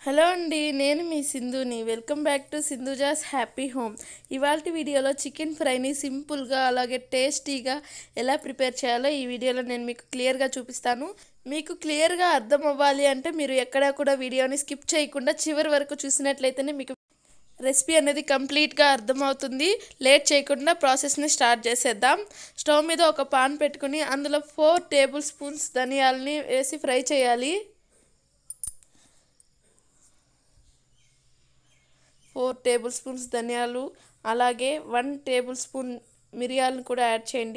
hello అండి నేను మీ సింధుని welcome back to Sindhuja's happy home ఇవాళ వీడియోలో చికెన్ ఫ్రైని సింపుల్గా అలాగే టేస్టీగా ఎలా ప్రిపేర్ చేయాలో ఈ వీడియోలో నేను మీకు క్లియర్గా చూపిస్తాను మీకు క్లియర్గా అర్థం అవ్వాలి అంటే మీరు ఎక్కడా కూడా వీడియోని స్కిప్ చేయకుండా చివరి వరకు చూసినట్లయితేనే మీకు రెసిపీ అనేది కంప్లీట్గా అర్థమవుతుంది లేట్ చేయకుండా ప్రాసెస్ని స్టార్ట్ చేసేద్దాం స్టవ్ మీద ఒక పాన్ పెట్టుకుని అందులో ఫోర్ టేబుల్ స్పూన్స్ ధనియాలని వేసి ఫ్రై చేయాలి ఫోర్ టేబుల్ స్పూన్స్ ధనియాలు అలాగే వన్ టేబుల్ స్పూన్ మిరియాలను కూడా యాడ్ చేయండి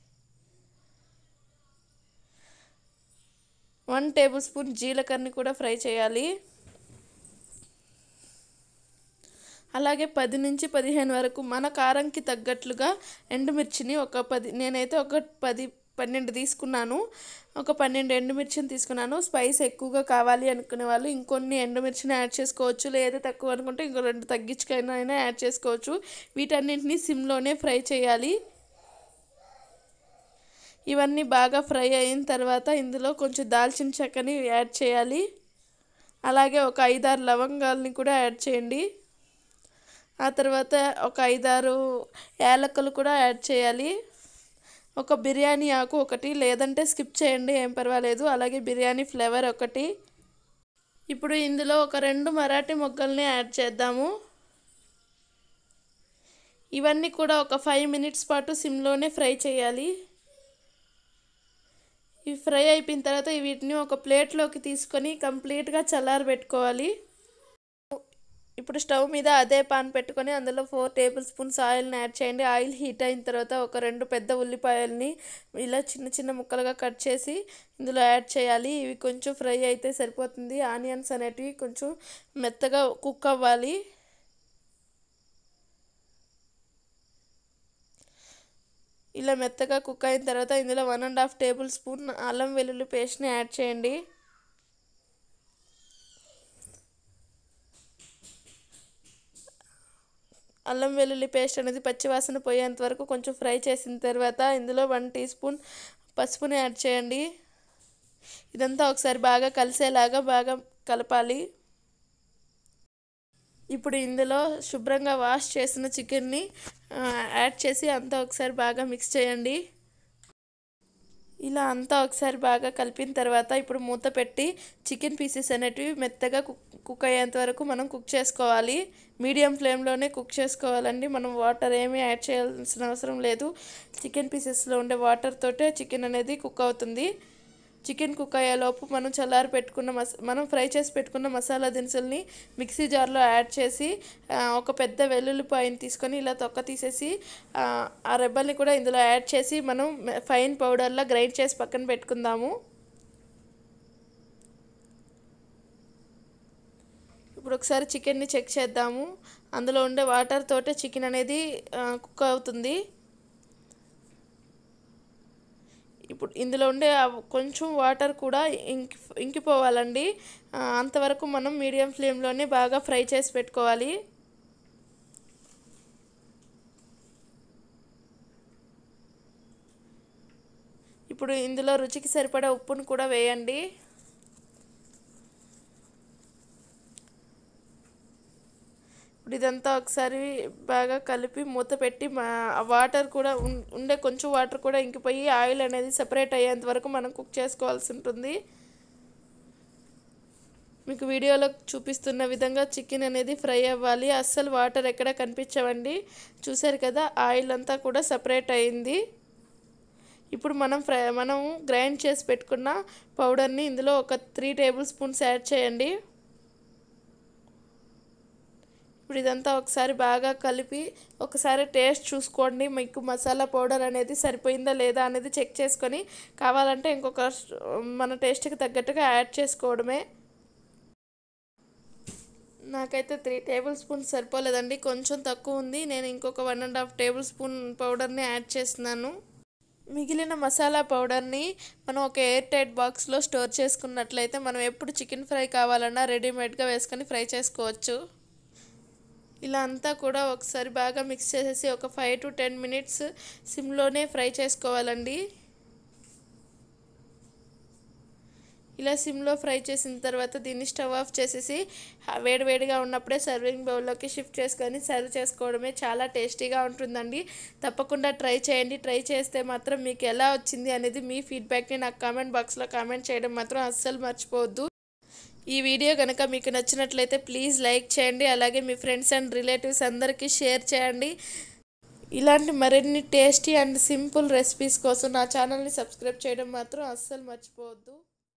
వన్ టేబుల్ స్పూన్ జీలకర్రని కూడా ఫ్రై చేయాలి అలాగే పది నుంచి పదిహేను వరకు మన కారంకి తగ్గట్లుగా ఎండుమిర్చిని ఒక పది నేనైతే ఒక పది పన్నెండు తీసుకున్నాను ఒక పన్నెండు ఎండుమిర్చిని తీసుకున్నాను స్పైస్ ఎక్కువగా కావాలి అనుకునే వాళ్ళు ఇంకొన్ని ఎండుమిర్చిని యాడ్ చేసుకోవచ్చు లేదా తక్కువ అనుకుంటే ఇంకో రెండు తగ్గించుకైనా అయినా యాడ్ చేసుకోవచ్చు వీటన్నింటినీ సిమ్లోనే ఫ్రై చేయాలి ఇవన్నీ బాగా ఫ్రై అయిన తర్వాత ఇందులో కొంచెం దాల్చిన చెక్కని యాడ్ చేయాలి అలాగే ఒక ఐదారు లవంగాల్ని కూడా యాడ్ చేయండి ఆ తర్వాత ఒక ఐదారు యాలకులు కూడా యాడ్ చేయాలి ఒక బిర్యానీ ఆకు ఒకటి లేదంటే స్కిప్ చేయండి ఏం పర్వాలేదు అలాగే బిర్యానీ ఫ్లేవర్ ఒకటి ఇప్పుడు ఇందులో ఒక రెండు మరాఠీ మొగ్గల్ని యాడ్ చేద్దాము ఇవన్నీ కూడా ఒక ఫైవ్ మినిట్స్ పాటు సిమ్లోనే ఫ్రై చేయాలి ఇవి ఫ్రై అయిపోయిన తర్వాత వీటిని ఒక ప్లేట్లోకి తీసుకొని కంప్లీట్గా చల్లారబెట్టుకోవాలి ఇప్పుడు స్టవ్ మీద అదే పాన్ పెట్టుకొని అందులో ఫోర్ టేబుల్ స్పూన్స్ ఆయిల్ని యాడ్ చేయండి ఆయిల్ హీట్ అయిన తర్వాత ఒక రెండు పెద్ద ఉల్లిపాయల్ని ఇలా చిన్న చిన్న ముక్కలుగా కట్ చేసి ఇందులో యాడ్ చేయాలి ఇవి కొంచెం ఫ్రై అయితే సరిపోతుంది ఆనియన్స్ అనేటివి కొంచెం మెత్తగా కుక్ అవ్వాలి ఇలా మెత్తగా కుక్ అయిన తర్వాత ఇందులో one and half tablespoon అల్లం వెల్లుల్లి పేస్ట్ని యాడ్ చేయండి అల్లం వెల్లుల్లి పేస్ట్ అనేది పచ్చివాసన పోయేంత వరకు కొంచెం ఫ్రై చేసిన తర్వాత ఇందులో వన్ టీ స్పూన్ పసుపుని యాడ్ చేయండి ఇదంతా ఒకసారి బాగా కలిసేలాగా బాగా కలపాలి ఇప్పుడు ఇందులో శుభ్రంగా వాష్ చేసిన చికెన్ని యాడ్ చేసి అంతా ఒకసారి బాగా మిక్స్ చేయండి ఇలా అంతా ఒకసారి బాగా కలిపిన తర్వాత ఇప్పుడు మూత పెట్టి చికెన్ పీసెస్ అనేటివి మెత్తగా కుక్ కుక్ అయ్యేంత వరకు మనం కుక్ చేసుకోవాలి మీడియం ఫ్లేమ్లోనే కుక్ చేసుకోవాలండి మనం వాటర్ ఏమీ యాడ్ చేయాల్సిన అవసరం లేదు చికెన్ పీసెస్లో ఉండే వాటర్ తోటే చికెన్ అనేది కుక్ అవుతుంది చికెన్ కుక్ అయ్యేలోపు మనం చల్లారి పెట్టుకున్న మస మనం ఫ్రై చేసి పెట్టుకున్న మసాలా దినుసుల్ని మిక్సీ జార్లో యాడ్ చేసి ఒక పెద్ద వెల్లుల్లిపాయని తీసుకొని ఇలా తొక్క తీసేసి ఆ రెబ్బల్ని కూడా ఇందులో యాడ్ చేసి మనం ఫైన్ పౌడర్లా గ్రైండ్ చేసి పక్కన పెట్టుకుందాము ఇప్పుడు ఒకసారి చికెన్ని చెక్ చేద్దాము అందులో ఉండే వాటర్ తోటే చికెన్ అనేది కుక్ అవుతుంది ఇప్పుడు ఇందులో ఉండే కొంచెం వాటర్ కూడా ఇంకి ఇంకిపోవాలండి అంతవరకు మనం మీడియం ఫ్లేమ్లోనే బాగా ఫ్రై చేసి పెట్టుకోవాలి ఇప్పుడు ఇందులో రుచికి సరిపడా ఉప్పును కూడా వేయండి ఇప్పుడు ఇదంతా ఒకసారి బాగా కలిపి మూత పెట్టి వాటర్ కూడా ఉండే కొంచెం వాటర్ కూడా ఇంకిపోయి ఆయిల్ అనేది సెపరేట్ అయ్యేంత వరకు మనం కుక్ చేసుకోవాల్సి ఉంటుంది మీకు వీడియోలో చూపిస్తున్న విధంగా చికెన్ అనేది ఫ్రై అవ్వాలి అస్సలు వాటర్ ఎక్కడ కనిపించవండి చూసారు కదా ఆయిల్ అంతా కూడా సపరేట్ అయింది ఇప్పుడు మనం ఫ్రై మనం గ్రైండ్ చేసి పెట్టుకున్న పౌడర్ని ఇందులో ఒక త్రీ టేబుల్ స్పూన్స్ యాడ్ చేయండి ఇప్పుడు ఇదంతా ఒకసారి బాగా కలిపి ఒకసారి టేస్ట్ చూసుకోండి మీకు మసాలా పౌడర్ అనేది సరిపోయిందా లేదా అనేది చెక్ చేసుకొని కావాలంటే ఇంకొక మన టేస్ట్కి తగ్గట్టుగా యాడ్ చేసుకోవడమే నాకైతే త్రీ టేబుల్ స్పూన్స్ సరిపోలేదండి కొంచెం తక్కువ ఉంది నేను ఇంకొక one and half tablespoon పౌడర్ని యాడ్ చేస్తున్నాను మిగిలిన మసాలా పౌడర్ని మనం ఒక ఎయిర్ టైట్ బాక్స్లో స్టోర్ చేసుకున్నట్లయితే మనం ఎప్పుడు చికెన్ ఫ్రై కావాలన్నా రెడీమేడ్గా వేసుకొని ఫ్రై చేసుకోవచ్చు ఇలా అంతా కూడా ఒకసారి బాగా మిక్స్ చేసేసి ఒక ఫైవ్ టు టెన్ మినిట్స్ సిమ్లోనే ఫ్రై చేసుకోవాలండి ఇలా సిమ్లో ఫ్రై చేసిన తర్వాత దీన్ని స్టవ్ ఆఫ్ చేసేసి ఆ వేడివేడిగా ఉన్నప్పుడే సర్వింగ్ బౌల్లోకి షిఫ్ట్ చేసుకొని సర్వ్ చేసుకోవడమే చాలా టేస్టీగా ఉంటుందండి తప్పకుండా ట్రై చేయండి ట్రై చేస్తే మాత్రం మీకు ఎలా వచ్చింది అనేది మీ ఫీడ్బ్యాక్ని నాకు కామెంట్ బాక్స్లో కామెంట్ చేయడం మాత్రం అస్సలు మర్చిపోవద్దు ఈ వీడియో కనుక మీకు నచ్చినట్లయితే ప్లీజ్ లైక్ చేయండి అలాగే మీ ఫ్రెండ్స్ అండ్ రిలేటివ్స్ అందరికీ షేర్ చేయండి ఇలాంటి మరిన్ని టేస్టీ అండ్ సింపుల్ రెసిపీస్ కోసం నా ఛానల్ని సబ్స్క్రైబ్ చేయడం మాత్రం అస్సలు మర్చిపోవద్దు